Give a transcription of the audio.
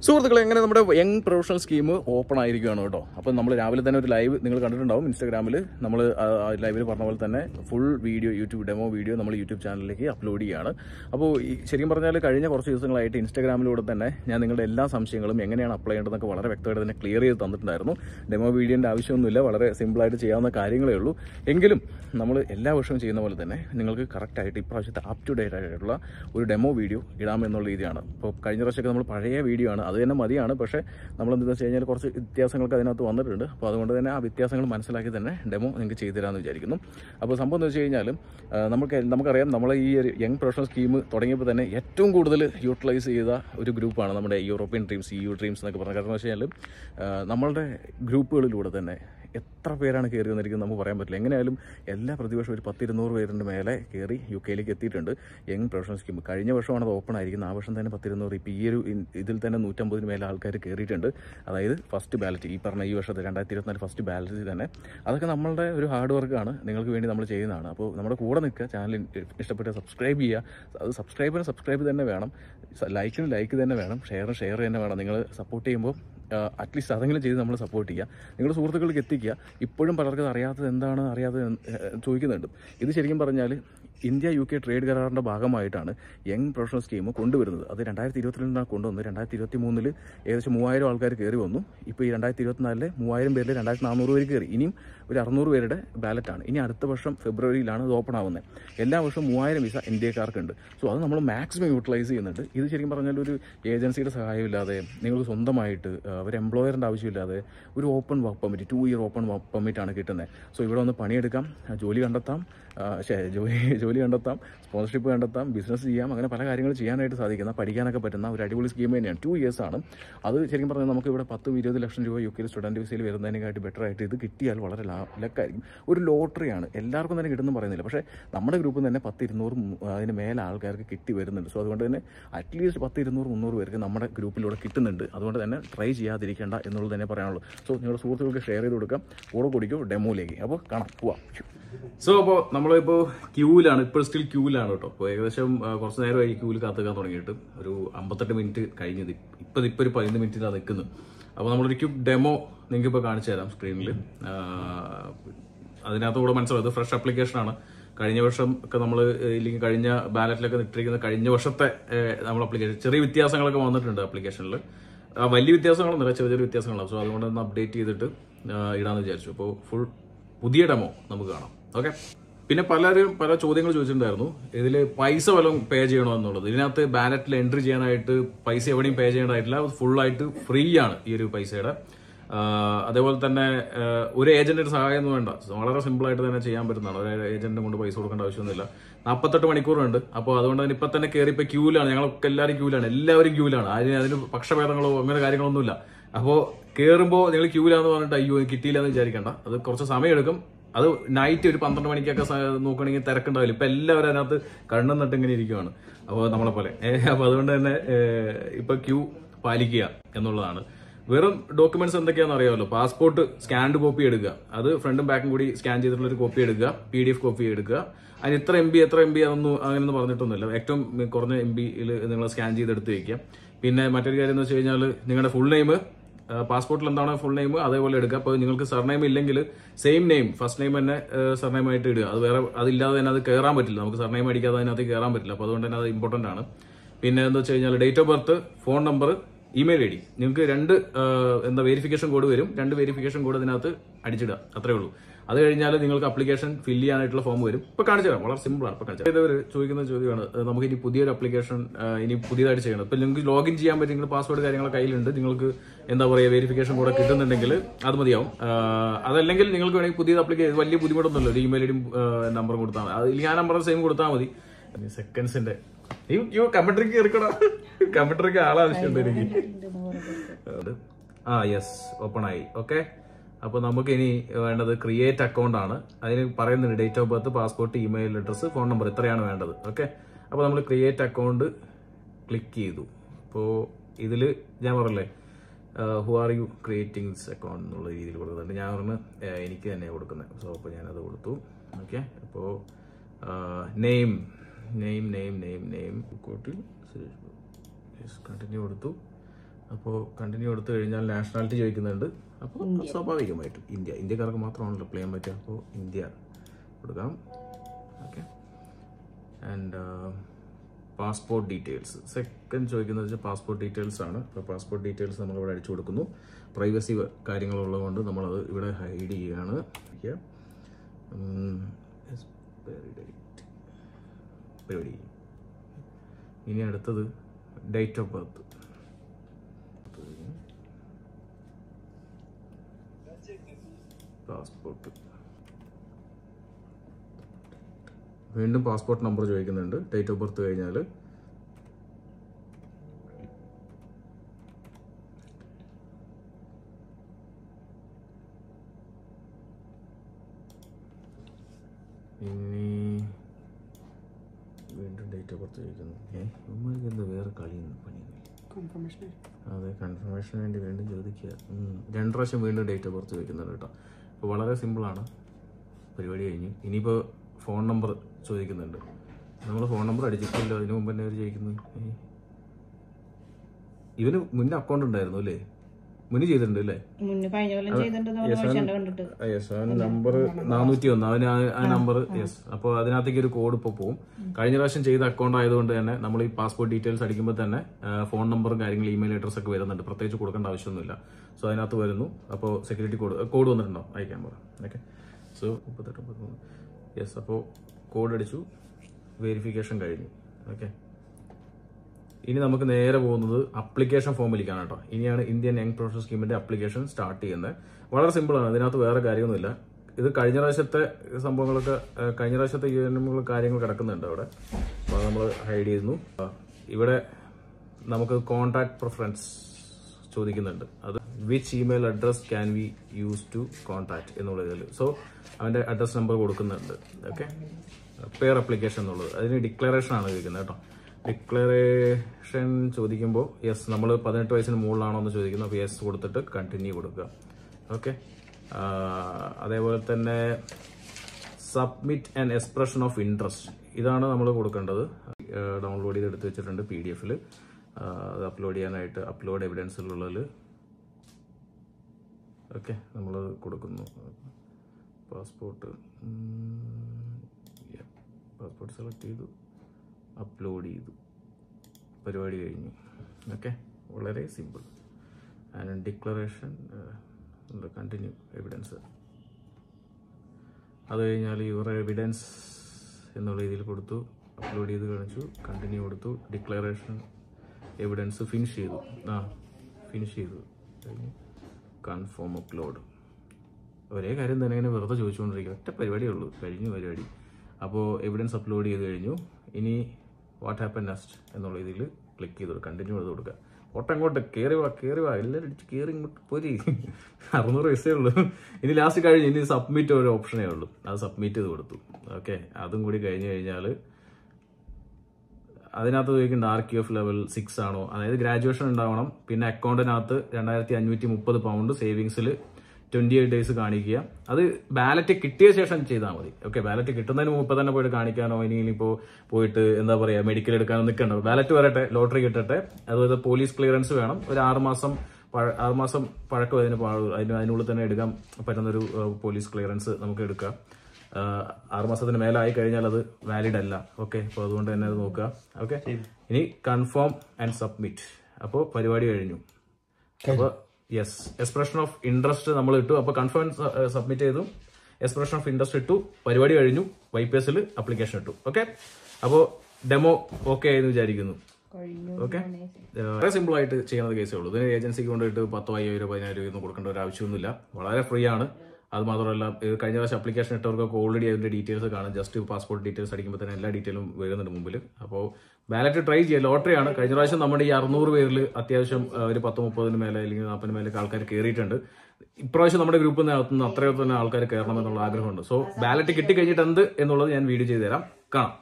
സുഹൃത്തുക്കളെ എങ്ങനെ നമ്മുടെ യങ് പ്രൊഫഷണൽ സ്കീം ഓപ്പൺ ആയിരിക്കുകയാണ് കേട്ടോ അപ്പം നമ്മൾ രാവിലെ തന്നെ ഒരു ലൈവ് നിങ്ങൾ കണ്ടിട്ടുണ്ടാവും ഇൻസ്റ്റാഗ്രാമിൽ നമ്മൾ ലൈവിൽ പറഞ്ഞ പോലെ തന്നെ full video YouTube demo video നമ്മൾ യൂട്യൂബ് ചാനലിലേക്ക് അപ്ലോഡ് ചെയ്യുകയാണ് അപ്പോൾ ഈ ശരിക്കും പറഞ്ഞാൽ കഴിഞ്ഞ കുറച്ച് ദിവസങ്ങളായിട്ട് ഇൻസ്റ്റാഗ്രാമിലൂടെ തന്നെ ഞാൻ നിങ്ങളുടെ എല്ലാ സംശയങ്ങളും എങ്ങനെയാണ് അപ്ലൈ ചെയ്യേണ്ടതെന്നൊക്കെ വളരെ വ്യക്തമായിട്ട് തന്നെ ക്ലിയർ ചെയ്ത് തന്നിട്ടുണ്ടായിരുന്നു ഡെമോ വീഡിയോൻ്റെ ആവശ്യമൊന്നുമില്ല വളരെ സിമ്പിളായിട്ട് ചെയ്യാവുന്ന കാര്യങ്ങളേ ഉള്ളൂ എങ്കിലും നമ്മൾ എല്ലാ വർഷവും ചെയ്യുന്ന പോലെ തന്നെ നിങ്ങൾക്ക് കറക്റ്റായിട്ട് ഇപ്രാവശ്യത്തെ അപ് ടു ഡേറ്റ് ആയിട്ടുള്ള ഒരു ഡെമോ വീഡിയോ ഇടാമെന്നുള്ള രീതിയാണ് ഇപ്പോൾ കഴിഞ്ഞ പ്രാവശ്യമൊക്കെ നമ്മൾ പഴയ വീഡിയോ ആണ് അത് തന്നെ മതിയാണ് പക്ഷേ നമ്മൾ എന്താ വെച്ച് കഴിഞ്ഞാൽ കുറച്ച് വ്യത്യാസങ്ങളൊക്കെ അതിനകത്ത് വന്നിട്ടുണ്ട് അപ്പോൾ അതുകൊണ്ട് തന്നെ ആ വ്യത്യാസങ്ങൾ മനസ്സിലാക്കി തന്നെ ഡെമോ നിങ്ങൾക്ക് ചെയ്തു തരാമെന്ന് വിചാരിക്കുന്നു അപ്പോൾ സംഭവം എന്ന് വെച്ച് കഴിഞ്ഞാൽ ആ, നമുക്ക് നമുക്കറിയാം നമ്മൾ ഈ ഒരു യങ് പ്രൊഫഷണൽ സ്കീം തുടങ്ങിയപ്പോൾ തന്നെ ഏറ്റവും കൂടുതൽ യൂട്ടിലൈസ് ചെയ്ത ഒരു ഗ്രൂപ്പാണ് നമ്മുടെ European dreams E U dreams എന്നൊക്കെ പറഞ്ഞ കാരണം എന്ന് വെച്ച് കഴിഞ്ഞാൽ ആ, നമ്മളുടെ ഗ്രൂപ്പുകളിലൂടെ തന്നെ എത്ര പേരാണ് കയറി വന്നിരിക്കുന്നത് നമുക്ക് പറയാൻ പറ്റില്ല എങ്ങനെയായാലും എല്ലാ പ്രതിവർഷവും ഒരു പത്തിരുന്നൂറ് പേരിൻ്റെ മേലെ കയറി യു കെയിലേക്ക് എത്തിയിട്ടുണ്ട് യങ് പ്രൊഫഷണൽ സ്കീം കഴിഞ്ഞ വർഷമാണ് അത് ഓപ്പൺ ആയിരിക്കുന്നത് ആ വർഷം തന്നെ പത്തിരുന്നൂറ് ഇപ്പോൾ ഈ ഒരു ഇൻ- ഇതിൽ തന്നെ നൂറ്റമ്പതിന് മേലെ ആൾക്കാർ കയറിയിട്ടുണ്ട് അതായത് ഫസ്റ്റ് ബാലറ്റ് ഈ പറഞ്ഞ ഈ വർഷത്തെ രണ്ടായിരത്തി ഇരുപത്തിനാല് ഫസ്റ്റ് ബാലറ്റിൽ തന്നെ അതൊക്കെ നമ്മളുടെ ഒരു ഹാർഡ് വർക്കാണ് നിങ്ങൾക്ക് വേണ്ടി നമ്മൾ ചെയ്യുന്നതാണ് അപ്പോൾ നമ്മുടെ കൂടെ നിൽക്കുക ചാനൽ ഇഷ്ടപ്പെട്ട് സബ്സ്ക്രൈബ് ചെയ്യുക അത് സബ്സ്ക്രൈബിന് സബ്സ്ക്രൈബ് തന്നെ വേണം ലൈക്കിന് ലൈക്ക് തന്നെ വേണം ഷെയറിന് ഷെയർ തന്നെ വേണം നിങ്ങൾ സപ്പോർട്ട് ചെയ്യുമ്പോൾ അറ്റ്ലീസ്റ്റ് അതെങ്കിലും ചെയ്ത് നമ്മൾ സപ്പോർട്ട് ചെയ്യുക നിങ്ങളുടെ സുഹൃത്തുക്കൾക്ക് എത്തിക്കുക ഇപ്പോഴും പലർക്കും അത് അറിയാത്തത് എന്താണ് അറിയാത്തത് എന്ന്, ഏഹ്, ചോദിക്കുന്നുണ്ട് ഇത് ശരിക്കും പറഞ്ഞാൽ ഇന്ത്യ യു കെ ട്രേഡ് കരാറിൻ്റെ ഭാഗമായിട്ടാണ് യങ് പ്രൊഫഷണൽ സ്കീം കൊണ്ടുവരുന്നത് അത് രണ്ടായിരത്തി ഇരുപത്തിരണ്ടിനാണ് കൊണ്ടുവന്നത് രണ്ടായിരത്തി ഇരുപത്തി മൂന്നിൽ ഏകദേശം മൂവായിരം ആൾക്കാർ കയറി വന്നു ഇപ്പോൾ ഈ രണ്ടായിരത്തി ഇരുപത്തിനാലിലെ മൂവായിരം പേരിൽ രണ്ടായിരത്തി നാനൂറ് പേര് കയറി ഇനിയും ഒരു അറുന്നൂറ് പേരുടെ ബാലറ്റാണ് ഇനി അടുത്ത വർഷം ഫെബ്രുവരിയിലാണ് ഇത് ഓപ്പൺ ആവുന്നത് എല്ലാ വർഷവും മൂവായിരം വിസ ഇന്ത്യക്കാർക്കുണ്ട് സോ അത് നമ്മൾ മാക്സിമം യൂട്ടിലൈസ് ചെയ്യുന്നുണ്ട് ഇത് ശരിക്കും പറഞ്ഞാൽ ഒരു ഏജൻസിയുടെ സഹായമില്ലാതെ നിങ്ങൾക്ക് സ്വന്തമായിട്ട് ആ, ഒരു എംപ്ലോയറിൻ്റെ ആവശ്യമില്ലാതെ ഒരു open work permit two year open work permit ആണ് കിട്ടുന്നത് സോ ഇവിടെ ഒന്ന് പണിയെടുക്കാം ആ, ജോലി കണ്ടെത്താം ആ, ശ്ശേ, ജോലി ജോലി കണ്ടെത്താം സ്പോൺസർഷിപ്പ് കണ്ടെത്താം ബിസിനസ് ചെയ്യാം അങ്ങനെ പല കാര്യങ്ങൾ ചെയ്യാനായിട്ട് സാധിക്കുന്ന പഠിക്കാനൊക്കെ പറ്റുന്ന ഒരു അടിപൊളി സ്കീം തന്നെയാണ് ടു ഇയേഴ്സ് ആണ് അത് ശരിക്കും പറഞ്ഞാൽ നമുക്ക് ഇവിടെ പത്തും ഇരുപത് ലക്ഷം രൂപ യു കെയിൽ സ്റ്റുഡൻറ്റ് വിസയിൽ വരുന്നതിനെക്കാട്ടി ബെറ്റർ ആയിട്ട് ഇത് കിട്ടിയാൽ വളരെ ലാ- ലക്കായിരിക്കും ഒരു ലോട്ടറിയാണ് എല്ലാവർക്കും തന്നെ കിട്ടുമെന്ന് പറയുന്നില്ല പക്ഷേ നമ്മുടെ ഗ്രൂപ്പിൽ തന്നെ പത്ത് ഇരുന്നൂറ് മു- അതിന് മേലെ ആൾക്കാർക്ക് കിട്ടി വരുന്നുണ്ട് സോ അതുകൊണ്ട് തന്നെ അറ്റ്ലീസ്റ്റ് പത്ത് ഇരുന്നൂറ് മുന്നൂറ് പേർക്ക് നമ്മുടെ ഗ്രൂപ്പിലൂടെ കിട്ടുന്നുണ്ട് അതുകൊണ്ട് തന്നെ ട്രൈ ചെയ്യാതിരിക്കേണ്ട എന്നുള്ളത് തന്നെ പറയാനുള്ളൂ സോ നിങ്ങളുടെ സുഹൃത്തുക്കൾക്ക് ഷെയർ ചെയ്ത് കൊടുക്കാം കൂടെ കുടിക്കൂ ഡെമോയിലേക്ക് അപ്പോൾ കാണാം പോവാം സോ അപ്പോൾ നമ്മളിപ്പോൾ ക്യൂവിലാണ് ഇപ്പോൾ സ്റ്റിൽ ക്യൂവിലാണ് കേട്ടോ അപ്പോൾ ഏകദേശം ആ, കുറച്ച് നേരമായി ക്യൂവിൽ കാത്തുക്കാൻ തുടങ്ങിയിട്ട് ഒരു അമ്പത്തെട്ട് മിനിറ്റ് കഴിഞ്ഞത് ഇപ്പം ഇപ്പോൾ ഒരു പതിനൊന്ന് മിനിറ്റിലാണ് നിൽക്കുന്നത് അപ്പോൾ നമ്മളൊരു ക്യൂബ് ഡെമോ നിങ്ങൾക്ക് ഇപ്പോൾ കാണിച്ചു തരാം സ്ക്രീനിൽ അതിനകത്ത് കൂടെ മനസ്സിലാവും ഇത് ഫ്രഷ് ആപ്ലിക്കേഷനാണ് കഴിഞ്ഞ വർഷം ഒക്കെ നമ്മൾ ഇല്ലെങ്കിൽ കഴിഞ്ഞ ബാലറ്റിലൊക്കെ ഇട്ടിരിക്കുന്ന കഴിഞ്ഞ വർഷത്തെ ഏഹ്, നമ്മൾ ആപ്ലിക്കേഷൻ ചെറിയ വ്യത്യാസങ്ങളൊക്കെ വന്നിട്ടുണ്ട് ആപ്ലിക്കേഷനിൽ വലിയ വ്യത്യാസങ്ങളൊന്നുമില്ല ചെറിയ ചെറിയ വ്യത്യാസങ്ങളാണ് സോ അതുകൊണ്ട് ഒന്ന് അപ്ഡേറ്റ് ചെയ്തിട്ട് ആ, ഇടാന്ന് വിചാരിച്ചു അപ്പോൾ ഫുൾ പുതിയ ഡെമോ നമുക്ക് കാണാം ഓക്കെ പിന്നെ പലരും പല ചോദ്യങ്ങൾ ചോദിച്ചിട്ടുണ്ടായിരുന്നു ഇതിൽ പൈസ വല്ലതും പേ ചെയ്യണോ എന്നുള്ളത് ഇതിനകത്ത് ബാലറ്റിൽ എൻട്രി ചെയ്യാനായിട്ട് പൈസ എവിടെയും പേ ചെയ്യേണ്ടതായിട്ടില്ല ഫുള്ളായിട്ട് ഫ്രീ ആണ് ഈ ഒരു പൈസയുടെ ആഹ് അതേപോലെ തന്നെ ആഹ് ഒരു ഏജന്റിന്റെ സഹായം ഒന്നും വേണ്ട വളരെ സിമ്പിൾ ആയിട്ട് തന്നെ ചെയ്യാൻ പറ്റുന്നതാണ് ഒരു ഏജന്റിനെ കൊണ്ട് പൈസ കൊടുക്കേണ്ട ആവശ്യമൊന്നുമില്ല നാൽപ്പത്തെട്ട് മണിക്കൂറുണ്ട് അപ്പോൾ അതുകൊണ്ട് തന്നെ ഇപ്പൊ തന്നെ കയറി ഇപ്പൊ ക്യൂവിലാണ് ഞങ്ങളൊക്കെ എല്ലാവരും ക്യൂവിലാണ് എല്ലാവരും ക്യൂവിലാണ് അതിന് അതിന് പക്ഷഭേദങ്ങളോ അങ്ങനെ കാര്യങ്ങളൊന്നുമില്ല അപ്പോൾ കയറുമ്പോൾ നിങ്ങൾ ക്യൂവിലാന്ന് പറഞ്ഞിട്ട് അയ്യോ എനിക്ക് കിട്ടിയില്ല എന്ന് വിചാരിക്കേണ്ട അത് കുറച്ച് സമയമെടുക്കും അത് നൈറ്റ് ഒരു പന്ത്രണ്ട് മണിക്കൊക്കെ സ- നോക്കുകയാണെങ്കിൽ തിരക്കുണ്ടാവില്ല ഇപ്പൊ എല്ലാവരും അതിനകത്ത് കണ്ണും നട്ട് ഇങ്ങനെ ഇരിക്കുവാണ് അപ്പോൾ നമ്മളെ പോലെ ഏഹ് അപ്പൊ അതുകൊണ്ട് തന്നെ ഏഹ് ഇപ്പൊ ക്യൂ പാലിക്കുക എന്നുള്ളതാണ് വെറും ഡോക്യുമെന്റ്സ് എന്തൊക്കെയാണെന്ന് അറിയാമല്ലോ പാസ്പോർട്ട് സ്കാൻഡ് കോപ്പി എടുക്കുക അത് ഫ്രണ്ടും ബാക്കും കൂടി സ്കാൻ ചെയ്തിട്ടുള്ള ഒരു കോപ്പി എടുക്കുക പി ഡി എഫ് കോപ്പി എടുക്കുക അതിന് ഇത്ര എം ബി എത്ര എം ബി അതൊന്നും അങ്ങനെയൊന്നും പറഞ്ഞിട്ടൊന്നുമില്ല ഏറ്റവും കുറഞ്ഞ എം ബിയിൽ നിങ്ങൾ സ്കാൻ ചെയ്ത് എടുത്ത് വെക്കുക പിന്നെ മറ്റൊരു കാര്യം എന്ന് വെച്ച് കഴിഞ്ഞാൽ നിങ്ങളുടെ ഫുൾ നെയിം പാസ്പോർട്ടിൽ എന്താണ് ഫുൾ നെയിം അതേപോലെ എടുക്കുക അപ്പോൾ നിങ്ങൾക്ക് സർനെയിം ഇല്ലെങ്കിൽ സെയിം നെയിം ഫസ്റ്റ് നെയിം തന്നെ സർനെയിം ആയിട്ട് ഇടുക അത് വേറെ അതില്ലാതെ തന്നെ അത് കയറാൻ പറ്റില്ല നമുക്ക് സർനെയിം അടിക്കാതെ അതിനകത്ത് കയറാൻ പറ്റില്ല അപ്പോൾ അതുകൊണ്ട് തന്നെ അത് ഇമ്പോർട്ടന്റ് ആണ് പിന്നെ എന്താ വെച്ച് കഴിഞ്ഞാൽ date of birth phone number email I D നിങ്ങൾക്ക് രണ്ട് ആ, എന്താ വെരിഫിക്കേഷൻ കോഡ് വരും രണ്ട് വെരിഫിക്കേഷൻ കോഡ് ഇതിനകത്ത് അടിച്ചിടുക അത്രേ ഉള്ളൂ അത് കഴിഞ്ഞാൽ നിങ്ങൾക്ക് അപ്ലിക്കേഷൻ ഫില്ല് ചെയ്യാനായിട്ടുള്ള ഫോം വരും ഇപ്പൊ കാണിച്ചു തരാം വളരെ സിമ്പിൾ ആണ് ഇപ്പൊ കാണിച്ചു തരാം. ഇതൊരു ചോദിക്കുന്ന ചോദ്യമാണ് ഏഹ് നമുക്ക് ഇനി പുതിയൊരു അപ്ലിക്കേഷൻ ഇനി പുതിയതായിട്ട് ചെയ്യണം ഇപ്പൊ നിങ്ങൾക്ക് ലോഗിൻ ചെയ്യാൻ പറ്റും നിങ്ങളുടെ പാസ്വേഡ് കാര്യങ്ങളൊക്കെ കയ്യിലുണ്ട് നിങ്ങൾക്ക് എന്താ പറയുക വെരിഫിക്കേഷൻ കൂടെ കിട്ടുന്നുണ്ടെങ്കിൽ അത് മതിയാവും ആഹ് അതല്ലെങ്കിൽ നിങ്ങൾക്ക് വേണമെങ്കിൽ പുതിയ അപ്ലിക്കേഷൻ വലിയ ബുദ്ധിമുട്ടൊന്നുമില്ല ഒരു ഇമെയിൽ ഐഡിയും നമ്പറും കൊടുത്താൽ മതി അതിൽ ഞാൻ നമ്പർ സെയിം കൊടുത്താൽ മതി സെക്കൻഡ്സിന്റെ യു കമ്പ്യൂട്ടറിക്ക് ഇറക്കണോ കമ്പ്യൂട്ടറിക്ക് ആളാവശ്യമുണ്ട് എനിക്ക് അത് ആ യെസ് ഓപ്പൺ ആയി ഓക്കെ അപ്പോൾ നമുക്ക് ഇനി വേണ്ടത് ക്രിയേറ്റ് അക്കൗണ്ട് ആണ് അതിന് പറയുന്നുണ്ട് date of birth passport email address phone number ഇത്രയാണ് വേണ്ടത് ഓക്കെ അപ്പോൾ നമ്മൾ ക്രിയേറ്റ് അക്കൗണ്ട് ക്ലിക്ക് ചെയ്തു അപ്പോൾ ഇതിൽ ഞാൻ പറഞ്ഞല്ലേ who are you creating this account എന്നുള്ള രീതിയിൽ കൊടുക്കുന്നുണ്ട് ഞാൻ പറഞ്ഞു "ഏഹ്, എനിക്ക് തന്നെ കൊടുക്കുന്നത് സോ അപ്പോൾ ഞാനത് കൊടുത്തു ഓക്കെ അപ്പോൾ name name name name name കോട്ടിൽ കണ്ടിന്യൂ കൊടുത്തു അപ്പോൾ കണ്ടിന്യൂ എടുത്തു കഴിഞ്ഞാൽ നാഷണാലിറ്റി ചോദിക്കുന്നുണ്ട് അപ്പോൾ സ്വാഭാവികമായിട്ടും ഇന്ത്യ ഇന്ത്യക്കാർക്ക് മാത്രമാണല്ലോ പ്ലേ ചെയ്യാൻ പറ്റുക അപ്പോൾ ഇന്ത്യ കൊടുക്കാം okay and passport details second ചോദിക്കുന്നത് വെച്ചാൽ പാസ്പോർട്ട് ഡീറ്റെയിൽസ് ആണ് അപ്പോൾ പാസ്പോർട്ട് ഡീറ്റെയിൽസ് നമ്മൾ ഇവിടെ അടിച്ചു കൊടുക്കുന്നു പ്രൈവസി കാര്യങ്ങളുള്ളതുകൊണ്ട് നമ്മളത് ഇവിടെ ഹൈഡ് ചെയ്യുകയാണ് here. ഉം, expiry date. പരിപാടി ഇനി അടുത്തത് ഡേറ്റ് ഓഫ് ബർത്ത് പാസ്പോർട്ട് വീണ്ടും പാസ്പോർട്ട് നമ്പർ ചോദിക്കുന്നുണ്ട് ഡേറ്റ് ഓഫ് ബർത്ത് കഴിഞ്ഞാൽ ഇനി വീണ്ടും ഡേറ്റ് ഓഫ് ബർത്ത് ചോദിക്കുന്നു ഏ ഇവന്മാർക്ക് എന്താ വേറെ കളി പണിയൊന്നും കൺഫർമേഷൻ അതെ കൺഫർമേഷന് വേണ്ടി വീണ്ടും ചോദിക്കുക ഉം. രണ്ട് പ്രാവശ്യം വീണ്ടും ഡേറ്റ് ഓഫ് ബർത്ത് ചോദിക്കുന്നുണ്ട് കേട്ടോ അപ്പോൾ വളരെ സിമ്പിളാണ് പരിപാടി കഴിഞ്ഞു ഇനിയിപ്പോൾ ഫോൺ നമ്പർ ചോദിക്കുന്നുണ്ട് നമ്മൾ ഫോൺ നമ്പർ അടിച്ചിട്ടില്ല അതിന് മുമ്പ് തന്നെ അവർ ചോദിക്കുന്നു ഏ. ഇവന് മുന്നേ അക്കൗണ്ട് ഉണ്ടായിരുന്നു അല്ലേ മുന്നേ ചെയ്തിട്ടുണ്ട് അല്ലേ മുന്നേ കഴിഞ്ഞ കൊല്ലം ചെയ്തിട്ടുണ്ടെന്ന് പറഞ്ഞ മനുഷ്യന്റെ കണ്ടിട്ട് യെസ് അവന് നമ്പർ നാനൂറ്റി ഒന്ന് അവന് ആ- ആ നമ്പർ യെസ് അപ്പോൾ അതിനകത്തേക്ക് ഒരു കോഡ് ഇപ്പോൾ പോകും കഴിഞ്ഞ പ്രാവശ്യം ചെയ്ത അക്കൗണ്ട് ആയതുകൊണ്ട് തന്നെ നമ്മൾ ഈ പാസ്പോർട്ട് ഡീറ്റെയിൽസ് അടിക്കുമ്പോൾ തന്നെ ഫോൺ നമ്പറും കാര്യങ്ങളും ഇമെയിൽ അഡ്രസ് ഒക്കെ വരുന്നുണ്ട് പ്രത്യേകിച്ച് കൊടുക്കേണ്ട ആവശ്യമൊന്നുമില്ല സോ അതിനകത്ത് വരുന്നു അപ്പോൾ സെക്യൂരിറ്റി കോഡ് കോഡ് വന്നിട്ടുണ്ടോ അയക്കാൻ പറ ഓക്കെ സോ മുപ്പത്തെട്ട് മുപ്പത്തിമൂന്ന് യെസ് അപ്പോൾ കോഡ് അടിച്ചു വെരിഫിക്കേഷൻ കഴിഞ്ഞു ഓക്കെ ഇനി നമുക്ക് നേരെ പോകുന്നത് അപ്ലിക്കേഷൻ ഫോമിലേക്കാണ് കേട്ടോ ഇനിയാണ് ഇന്ത്യൻ യങ് പ്രൊഫഷണൽ സ്കീമിന്റെ അപ്ലിക്കേഷൻ സ്റ്റാർട്ട് ചെയ്യുന്നത് വളരെ സിമ്പിളാണ് ഇതിനകത്ത് വേറെ കാര്യമൊന്നുമില്ല ഇത് കഴിഞ്ഞ പ്രാവശ്യത്തെ സംഭവങ്ങളൊക്കെ ഏഹ്, കഴിഞ്ഞ പ്രാവശ്യത്തെ യു എൻ എമ്മുകൾ കാര്യങ്ങൾ കിടക്കുന്നുണ്ട് അവിടെ അപ്പോൾ അത് നമ്മൾ ഹൈഡ് ചെയ്യുന്നു ആ, ഇവിടെ നമുക്ക് കോൺടാക്ട് പ്രിഫറൻസ് ചോദിക്കുന്നുണ്ട് അത് which email address can we use to contact എന്നുള്ള ഇതിൽ സോ അവന്റെ അഡ്രസ് നമ്പർ കൊടുക്കുന്നുണ്ട് ഓക്കെ പെയർ അപ്ലിക്കേഷൻ എന്നുള്ളത് അതിന് ഡിക്ലറേഷൻ ആണ് ചോദിക്കുന്നത് കേട്ടോ ഡിക്ലറേഷൻ ചോദിക്കുമ്പോൾ യെസ് നമ്മൾ പതിനെട്ട് വയസ്സിന് മുകളിലാണോ എന്ന് ചോദിക്കുന്നു അപ്പോൾ യെസ് കൊടുത്തിട്ട് കണ്ടിന്യൂ കൊടുക്കുക ഓക്കെ അതേപോലെ തന്നെ submit and expression of interest ഇതാണ് നമ്മൾ കൊടുക്കേണ്ടത് ഡൗൺലോഡ് ചെയ്ത് എടുത്ത് വെച്ചിട്ടുണ്ട് പി ഡി എഫിൽ അത് അപ്ലോഡ് ചെയ്യാനായിട്ട് അപ്ലോഡ് എവിഡൻസിലുള്ളതിൽ ഓക്കെ നമ്മൾ കൊടുക്കുന്നു പാസ്പോർട്ട് പാസ്പോർട്ട് സെലക്ട് ചെയ്തു അപ്ലോഡ് ചെയ്തു പരിപാടി കഴിഞ്ഞു ഓക്കെ വളരെ simple and declaration continue evidence അത് കഴിഞ്ഞാൽ യുവർ എവിഡൻസ് എന്നുള്ള രീതിയിൽ കൊടുത്തു അപ്ലോഡ് ചെയ്ത് കാണിച്ചു കണ്ടിന്യൂ കൊടുത്തു ഡിക്ലറേഷൻ എവിഡൻസ് ഫിനിഷ് ചെയ്തു ആ ഫിനിഷ് ചെയ്തു കഴിഞ്ഞു കൺഫേം അപ്ലോഡ് ഒരേ കാര്യം തന്നെ ഇങ്ങനെ വെറുതെ ചോദിച്ചുകൊണ്ടിരിക്കുക ഒറ്റ പരിപാടിയേ ഉള്ളൂ കഴിഞ്ഞു പരിപാടി അപ്പോൾ എവിഡൻസ് അപ്ലോഡ് ചെയ്ത് കഴിഞ്ഞു ഇനി വാട്ട് ഹാപ്പൻ നെക്സ്റ്റ് എന്നുള്ള രീതിയിൽ ക്ലിക്ക് ചെയ്ത് കണ്ടിന്യൂ ചെയ്ത് കൊടുക്കുക ഓട്ടം അങ്ങോട്ട് കയറി വാ കയറി വാ എല്ലാവരും അടിച്ച് കയറി ഇങ്ങോട്ട് പോരി അറുന്നൂറ് പൈസയേ ഉള്ളൂ ഇനി ലാസ്റ്റ് കഴിഞ്ഞ് ഇനി സബ്മിറ്റ് ഒരു ഓപ്ഷനേ ഉള്ളൂ അത് സബ്മിറ്റ് ചെയ്ത് കൊടുത്തു ഓക്കെ അതും കൂടി കഴിഞ്ഞ് കഴിഞ്ഞാൽ അതിനകത്ത് ചോദിക്കുന്നത് R Q F level six ആണോ അതായത് ഗ്രാജുവേഷൻ ഉണ്ടാവണം പിന്നെ അക്കൗണ്ടിനകത്ത് രണ്ടായിരത്തി അഞ്ഞൂറ്റി മുപ്പത് പൗണ്ട് സേവിങ്സിൽ ട്വന്റി എയ്റ്റ് ഡേയ്സ് കാണിക്കുക അത് ബാലറ്റ് കിട്ടിയ ശേഷം ചെയ്താൽ മതി ഓക്കെ ബാലറ്റ് കിട്ടുന്നതിന് മുമ്പ് തന്നെ പോയിട്ട് കാണിക്കാനോ ഇനി ഇനിയിപ്പോൾ പോയിട്ട് എന്താ പറയുക മെഡിക്കൽ എടുക്കാനോ നിൽക്കണ്ടോ ബാലറ്റ് വരട്ടെ ലോട്ടറി കിട്ടട്ടെ അതുപോലെ പോലീസ് ക്ലിയറൻസ് വേണം ഒരു ആറുമാസം പഴ- ആറുമാസം പഴക്കം അതിന് പാ- അതിന് അതിനുള്ളിൽ തന്നെ എടുക്കാൻ പറ്റുന്നൊരു ഏഹ്, പോലീസ് ക്ലിയറൻസ് നമുക്ക് എടുക്കാം ആഹ്, ആറുമാസത്തിന് മേലായി കഴിഞ്ഞാൽ അത് വാലിഡ് അല്ല ഓക്കെ അപ്പോൾ അതുകൊണ്ട് തന്നെ അത് നോക്കുക ഓക്കെ ഇനി കൺഫേം ആൻഡ് സബ്മിറ്റ് അപ്പോൾ പരിപാടി കഴിഞ്ഞു അപ്പോൾ യെസ് എക്സ്പ്രഷൻ ഓഫ് ഇൻട്രസ്റ്റ് നമ്മൾ ഇട്ടു അപ്പോൾ കൺഫേം സബ്മിറ്റ് ചെയ്തു എക്സ്പ്രഷൻ ഓഫ് ഇൻട്രസ്റ്റ് ഇട്ടു പരിപാടി കഴിഞ്ഞു വൈപേസിൽ അപ്ലിക്കേഷൻ ഇട്ടു ഓക്കെ അപ്പോൾ ഡെമോ ഓക്കെ ആയെന്ന് വിചാരിക്കുന്നു കഴിഞ്ഞു ഓക്കെ വളരെ സിമ്പിൾ ആയിട്ട് ചെയ്യുന്ന കേസേ ഉള്ളൂ ഇതിന് ഏജൻസിക്ക് കൊണ്ടുപോയിട്ട് പത്തോ അയ്യായിരം പതിനായിരം രൂപ ഒന്നും കൊടുക്കേണ്ട ഒരു ആവശ്യമൊന്നുമില്ല വളരെ ഫ്രീ ആണ് അത് മാത്രമല്ല ഇത് കഴിഞ്ഞ പ്രാവശ്യം അപ്ലിക്കേഷൻ ഇട്ടവർക്കൊക്കെ ഓൾറെഡി അതിന്റെ ഡീറ്റെയിൽസ് കാണാം ജസ്റ്റ് പാസ്പോർട്ട് ഡീറ്റെയിൽസ് അടിക്കുമ്പോൾ തന്നെ എല്ലാ ഡീറ്റെയിലും വരുന്നുണ്ട് മുമ്പിൽ അപ്പോൾ ബാലറ്റ് ട്രൈ ചെയ്യുക ലോട്ടറി ആണ് കഴിഞ്ഞ പ്രാവശ്യം നമ്മുടെ ഈ അറുന്നൂറ് പേരിൽ അത്യാവശ്യം ആ, ഒരു പത്ത് മുപ്പതിന് മേലെ അല്ലെങ്കിൽ നാൽപ്പതിന് മേലെ ആൾക്കാർ കയറിയിട്ടുണ്ട് ഇപ്രാവശ്യം നമ്മുടെ ഗ്രൂപ്പിൽ നിന്ന് അത്രയോ തന്നെ ആൾക്കാർ കയറണം എന്നുള്ള ആഗ്രഹമുണ്ട് സോ ബാലറ്റ് കിട്ടി കഴിഞ്ഞിട്ട് എന്ത് എന്നുള്ളത് ഞാൻ വീഡിയോ ചെയ്തു തരാം കാണാം